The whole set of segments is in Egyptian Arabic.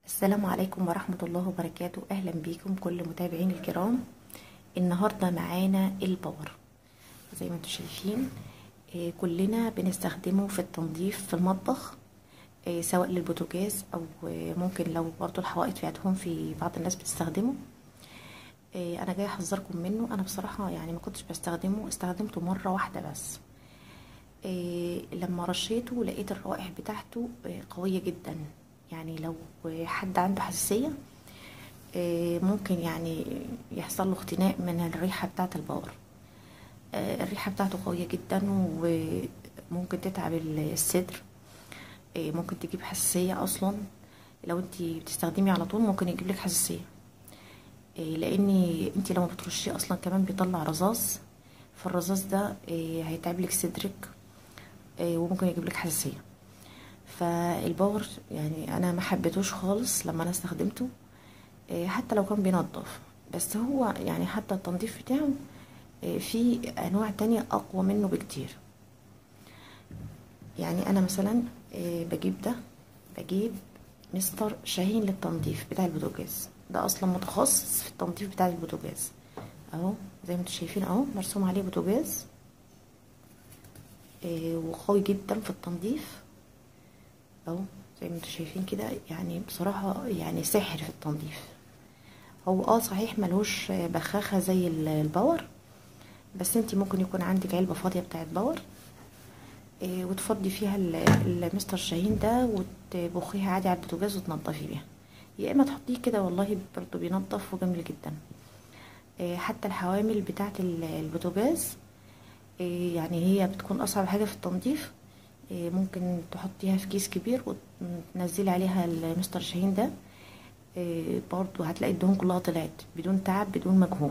السلام عليكم ورحمة الله وبركاته أهلا بيكم كل متابعين الكرام النهاردة معانا الباور زي ما انتم شايفين آه، كلنا بنستخدمه في التنظيف في المطبخ آه، سواء للبوتاجاز أو آه، ممكن لو برضو الحوائط في عندهم في بعض الناس بتستخدمه آه، أنا جاي أحذركم منه أنا بصراحة يعني ما كنتش بستخدمه استخدمته مرة واحدة بس آه، لما رشيته لقيت الروائح بتاعته آه، قوية جدا يعني لو حد عنده حساسية آه، ممكن يعني يحصل له اختناق من الريحة بتاعة الباور آه، الريحة بتاعته قوية جدا وممكن تتعب الصدر آه، ممكن تجيب حساسية أصلا لو انت بتستخدمي على طول ممكن يجيب لك حساسية آه، لان انت لما بترشيه اصلا كمان بيطلع رذاذ فالرذاذ ده آه، هيتعب لك صدرك آه، وممكن يجيب لك حساسيه فالباور يعني انا ما حبيتوش خالص لما انا استخدمته آه، حتى لو كان بينضف بس هو يعني حتى التنظيف بتاعه آه، في انواع تانية اقوى منه بكتير يعني انا مثلا آه، بجيب ده بجيب مستر شاهين للتنظيف بتاع البوتاجاز ده اصلا متخصص في التنظيف بتاع البوتاجاز اهو زي ما انتم شايفين اهو مرسوم عليه بوتاجاز آه، وقوي جدا في التنظيف اهو زي ما انتم شايفين كده يعني بصراحة يعني ساحر في التنظيف هو اه صحيح ملهوش بخاخة زي ال- الباور بس انت ممكن يكون عندك علبة فاضية بتاعت باور آه، وتفضي فيها ال- المستر شاهين ده وتبخيها عادي على البوتاجاز وتنضفي بيها يا اما تحطيه كده والله برضه بينضف وجميل جدا آه، حتى الحوامل بتاعت ال- البوتاجاز آه، يعني هي بتكون اصعب حاجه في التنظيف آه، ممكن تحطيها في كيس كبير وتنزلي عليها المستر شاهين ده آه، برضو هتلاقي الدهون كلها طلعت بدون تعب بدون مجهود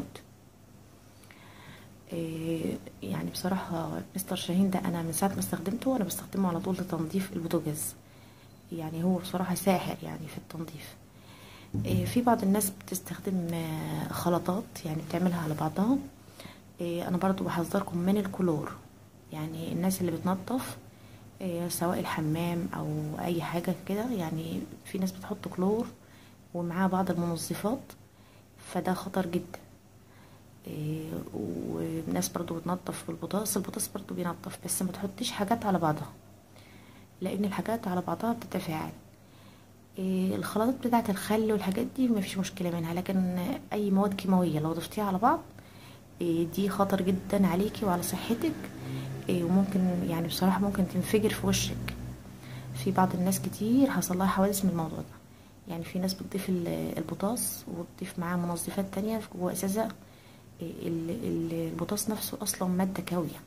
آه، يعني بصراحة مستر شاهين ده أنا من ساعة ما استخدمته وأنا بستخدمه على طول لتنظيف البوتاجاز يعني هو بصراحة ساحر يعني في التنظيف آه، في بعض الناس بتستخدم آه، خلطات يعني بتعملها على بعضها آه، أنا برضو بحذركم من الكلور يعني الناس اللي بتنظف آه، سواء الحمام أو أي حاجة كده يعني في ناس بتحط كلور ومعاه بعض المنظفات فده خطر جدا إيه، وناس برضو بتنظف في البطاطس البطاطس برضو بينظف بس ما تحطيش حاجات على بعضها لان الحاجات على بعضها بتتفاعل إيه، الخلطات بتاعه الخل والحاجات دي مفيش مشكله منها لكن اي مواد كيماويه لو ضفتيها على بعض إيه، دي خطر جدا عليكي وعلى صحتك إيه، وممكن يعني بصراحه ممكن تنفجر في وشك في بعض الناس كتير حصل لها حوادث من الموضوع ده يعني في ناس بتضيف ال- البوتاص وبتضيف معاه منظفات تانية هو اساسا ال- ال- البوتاص نفسه اصلا مادة كاوية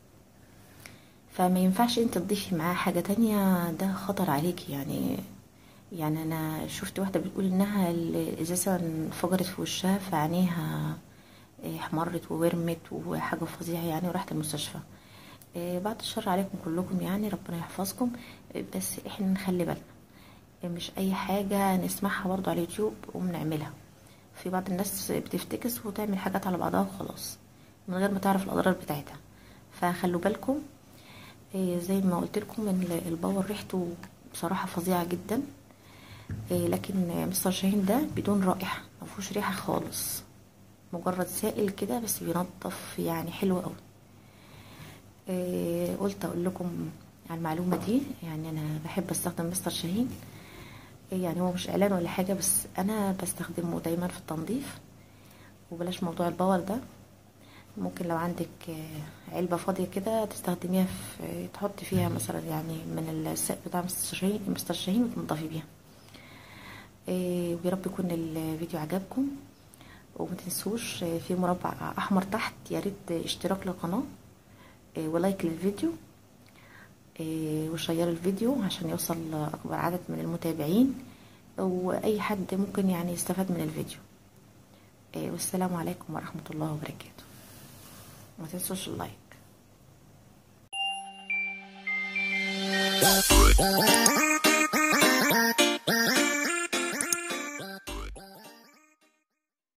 فما ينفعش انت تضيفي معاه حاجة تانية ده خطر عليكي يعني يعني انا شفت واحدة بتقول انها الازازة انفجرت في وشها فعينيها إيه، احمرت وورمت وحاجة فظيعة يعني وراحت المستشفى إيه، بعد الشر عليكم كلكم يعني ربنا يحفظكم إيه، بس احنا نخلي بالنا إيه، مش اي حاجة نسمعها برضو على اليوتيوب ونعملها في بعض الناس بتفتكس وتعمل حاجات على بعضها وخلاص من غير ما تعرف الاضرار بتاعتها فخلوا بالكم إيه، زي ما قلت لكم ان الباور ريحته بصراحة فظيعة جدا إيه، لكن مستر شاهين ده بدون رائحة مفيهوش ريحة خالص مجرد سائل كده بس بينضف يعني حلو قوي إيه، قلت اقول لكم على المعلومة دي يعني انا بحب استخدم مستر شاهين إيه، يعني هو مش اعلان ولا حاجة بس انا بستخدمه دايما في التنظيف وبلاش موضوع الباور ده ممكن لو عندك آه، علبة فاضية كده تستخدميها في تحطي فيها مثلا يعني من السائل بتاع مستر شاهين مستر شاهين وتنضفي بيها إيه، ويا رب يكون الفيديو عجبكم وما تنسوش آه، في مربع احمر تحت يا ريت اشتراك للقناه آه، ولايك للفيديو آه، وشير الفيديو عشان يوصل اكبر عدد من المتابعين واي حد ممكن يعني يستفاد من الفيديو آه، والسلام عليكم ورحمه الله وبركاته ما تنسوش اللايك